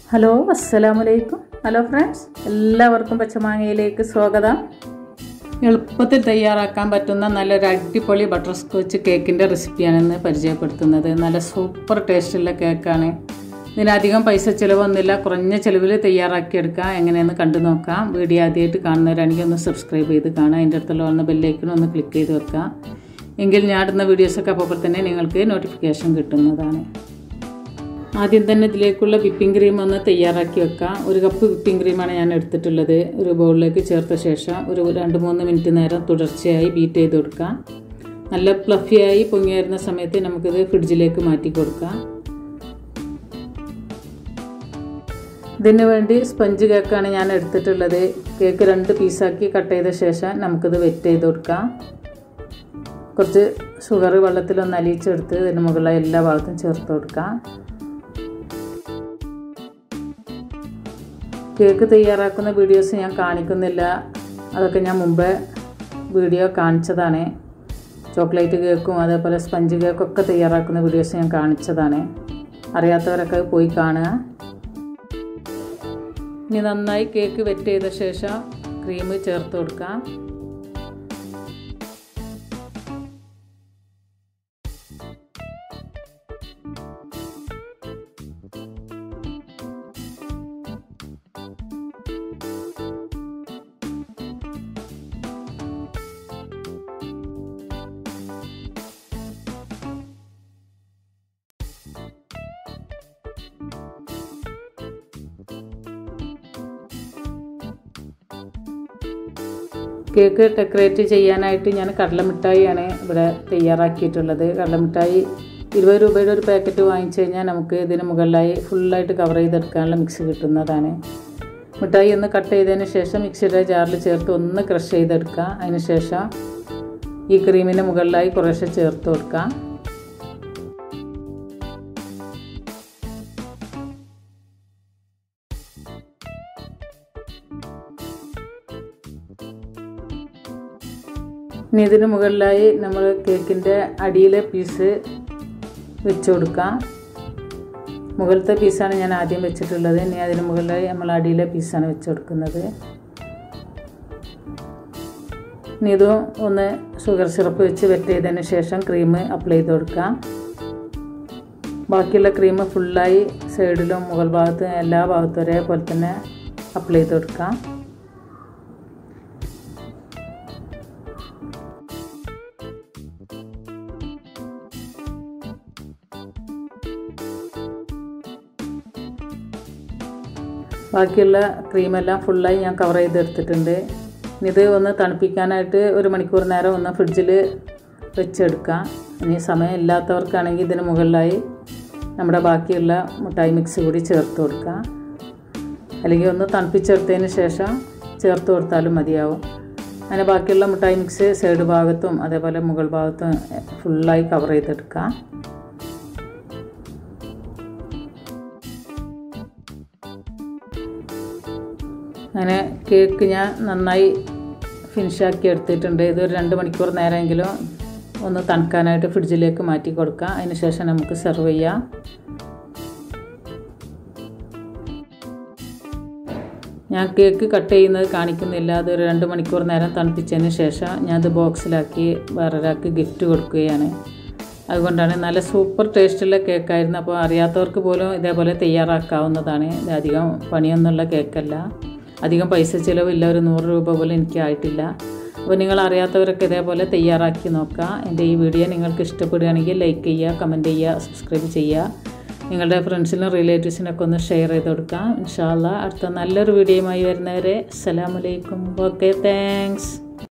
hello അസ്സലാമലൈക്കും hello friends എല്ലാവർക്കും പച്ചമാങ്ങയിലേക്ക് സ്വാഗതം എളുപ്പത്തിൽ തയ്യാറാക്കാൻ പറ്റുന്ന നല്ലൊരു അടിപൊളി ബട്ടർ സ്കോച്ച് കേക്കിൻ്റെ റെസിപ്പിയാണ് ഇന്ന് പരിചയപ്പെടുത്തുന്നത് നല്ല സൂപ്പർ ടേസ്റ്റുള്ള കേക്കാണ് ഇതിനധികം പൈസ ചിലവൊന്നുമില്ല കുറഞ്ഞ ചിലവിൽ തയ്യാറാക്കിയെടുക്കാം എങ്ങനെയെന്ന് കണ്ടു നോക്കാം വീഡിയോ ആദ്യമായിട്ട് കാണുന്നവരാണെങ്കിൽ ഒന്ന് സബ്സ്ക്രൈബ് ചെയ്ത് കാണാം അതിൻ്റെ അടുത്തുള്ള വന്ന ബെല്ലൈക്കൺ ഒന്ന് ക്ലിക്ക് ചെയ്ത് വെക്കാം എങ്കിൽ ഞാൻ ഇടുന്ന വീഡിയോസൊക്കെ അപ്പോൾ തന്നെ നിങ്ങൾക്ക് നോട്ടിഫിക്കേഷൻ കിട്ടുന്നതാണ് ആദ്യം തന്നെ ഇതിലേക്കുള്ള വിപ്പിംഗ് ക്രീം ഒന്ന് തയ്യാറാക്കി വെക്കാം ഒരു കപ്പ് വിപ്പിംഗ് ക്രീമാണ് ഞാൻ എടുത്തിട്ടുള്ളത് ഒരു ബൗളിലേക്ക് ചേർത്ത ശേഷം ഒരു രണ്ട് മൂന്ന് മിനിറ്റ് നേരം തുടർച്ചയായി ബീറ്റ് ചെയ്ത് കൊടുക്കാം നല്ല പ്ലഫിയായി പൊങ്ങി വരുന്ന സമയത്ത് നമുക്കിത് ഫ്രിഡ്ജിലേക്ക് മാറ്റി കൊടുക്കാം ഇതിന് വേണ്ടി സ്പഞ്ച് കേക്കാണ് ഞാൻ എടുത്തിട്ടുള്ളത് കേക്ക് രണ്ട് പീസാക്കി കട്ട് ചെയ്ത ശേഷം നമുക്കിത് വെറ്റ് ചെയ്ത് കൊടുക്കാം കുറച്ച് ഷുഗർ വെള്ളത്തിലൊന്ന് അലിയിച്ചെടുത്ത് ഇതിന് മുകളിൽ എല്ലാ ഭാഗത്തും ചേർത്ത് കൊടുക്കാം കേക്ക് തയ്യാറാക്കുന്ന വീഡിയോസ് ഞാൻ കാണിക്കുന്നില്ല അതൊക്കെ ഞാൻ മുമ്പേ വീഡിയോ കാണിച്ചതാണ് ചോക്ലേറ്റ് കേക്കും അതേപോലെ സ്പഞ്ച് കേക്കൊക്കെ തയ്യാറാക്കുന്ന വീഡിയോസ് ഞാൻ കാണിച്ചതാണ് അറിയാത്തവരൊക്കെ പോയി കാണുക ഇനി നന്നായി കേക്ക് വെറ്റ് ചെയ്ത ശേഷം ക്രീം ചേർത്ത് കൊടുക്കാം കേക്ക് ഡെക്കറേറ്റ് ചെയ്യാനായിട്ട് ഞാൻ കടലമിഠായിയാണ് ഇവിടെ തയ്യാറാക്കിയിട്ടുള്ളത് കടലമിഠായി ഇരുപത് രൂപയുടെ ഒരു പാക്കറ്റ് വാങ്ങിച്ചു കഴിഞ്ഞാൽ നമുക്ക് ഇതിന് മുകളിലായി ഫുള്ളായിട്ട് കവർ ചെയ്തെടുക്കാനുള്ള മിക്സ് കിട്ടുന്നതാണ് മിഠായി ഒന്ന് കട്ട് ചെയ്തതിന് ശേഷം മിക്സിയുടെ ജാറിൽ ചേർത്ത് ഒന്ന് ക്രഷ് ചെയ്തെടുക്കുക അതിന് ശേഷം ഈ ക്രീമിന് മുകളിലായി കുറേശ്ശെ ചേർത്ത് കൊടുക്കാം ഇനി ഇതിന് മുകളിലായി നമ്മൾ കേക്കിൻ്റെ അടിയിലെ പീസ് വെച്ച് കൊടുക്കാം മുകളിലത്തെ പീസാണ് ഞാൻ ആദ്യം വെച്ചിട്ടുള്ളത് ഇനി അതിന് മുകളിലായി നമ്മൾ അടിയിലെ പീസാണ് വെച്ച് കൊടുക്കുന്നത് ഇനി ഇതും ഒന്ന് ഷുഗർ സിറപ്പ് വെച്ച് വെറ്റ് ചെയ്തതിന് ശേഷം ക്രീം അപ്ലൈ ചെയ്ത് കൊടുക്കാം ബാക്കിയുള്ള ക്രീം ഫുള്ളായി സൈഡിലും മുകൾ ഭാഗത്തും എല്ലാ ഭാഗത്തും ഒരേപോലെ തന്നെ അപ്ലൈ ചെയ്ത് കൊടുക്കാം ബാക്കിയുള്ള ക്രീമെല്ലാം ഫുള്ളായി ഞാൻ കവർ ചെയ്തെടുത്തിട്ടുണ്ട് ഇത് ഒന്ന് തണുപ്പിക്കാനായിട്ട് ഒരു മണിക്കൂർ നേരം ഒന്ന് ഫ്രിഡ്ജിൽ വെച്ചെടുക്കാം ഇനി സമയം ഇല്ലാത്തവർക്കാണെങ്കിൽ ഇതിന് മുകളിലായി നമ്മുടെ ബാക്കിയുള്ള മുട്ടായി മിക്സ് കൂടി ചേർത്ത് കൊടുക്കാം അല്ലെങ്കിൽ ഒന്ന് തണുപ്പിച്ചെടുത്തതിന് ശേഷം ചേർത്ത് കൊടുത്താലും മതിയാവും അങ്ങനെ ബാക്കിയുള്ള മുട്ടായി മിക്സ് സൈഡ് ഭാഗത്തും അതേപോലെ മുകൾ ഭാഗത്തും ഫുള്ളായി കവർ ചെയ്തെടുക്കാം അങ്ങനെ കേക്ക് ഞാൻ നന്നായി ഫിനിഷാക്കി എടുത്തിട്ടുണ്ട് ഇതൊരു രണ്ട് മണിക്കൂർ നേരമെങ്കിലും ഒന്ന് തണുക്കാനായിട്ട് ഫ്രിഡ്ജിലേക്ക് മാറ്റി കൊടുക്കാം അതിന് ശേഷം നമുക്ക് സെർവ് ചെയ്യാം ഞാൻ കേക്ക് കട്ട് ചെയ്യുന്നത് കാണിക്കുന്നില്ല അതൊരു രണ്ട് മണിക്കൂർ നേരം തണുപ്പിച്ചതിന് ശേഷം ഞാനത് ബോക്സിലാക്കി വേറൊരാൾക്ക് ഗിഫ്റ്റ് കൊടുക്കുകയാണ് അതുകൊണ്ടാണ് നല്ല സൂപ്പർ ടേസ്റ്റുള്ള കേക്കായിരുന്നു അപ്പോൾ അറിയാത്തവർക്ക് പോലും ഇതേപോലെ തയ്യാറാക്കാവുന്നതാണ് ഇത് അധികം പണിയൊന്നുമുള്ള കേക്കല്ല അധികം പൈസ ചിലവില്ല ഒരു നൂറ് രൂപ പോലും എനിക്ക് ആയിട്ടില്ല അപ്പോൾ നിങ്ങൾ അറിയാത്തവരൊക്കെ ഇതേപോലെ തയ്യാറാക്കി നോക്കുക എൻ്റെ ഈ വീഡിയോ നിങ്ങൾക്ക് ഇഷ്ടപ്പെടുകയാണെങ്കിൽ ലൈക്ക് ചെയ്യുക കമൻറ്റ് ചെയ്യുക സബ്സ്ക്രൈബ് ചെയ്യുക നിങ്ങളുടെ ഫ്രണ്ട്സിനും റിലേറ്റീവ്സിനൊക്കെ ഒന്ന് ഷെയർ ചെയ്ത് കൊടുക്കാം ഇൻഷാല്ല അടുത്ത നല്ലൊരു വീഡിയോയുമായി വരുന്നവരെ അസ്സലാമലൈക്കും ഓക്കെ താങ്ക്സ്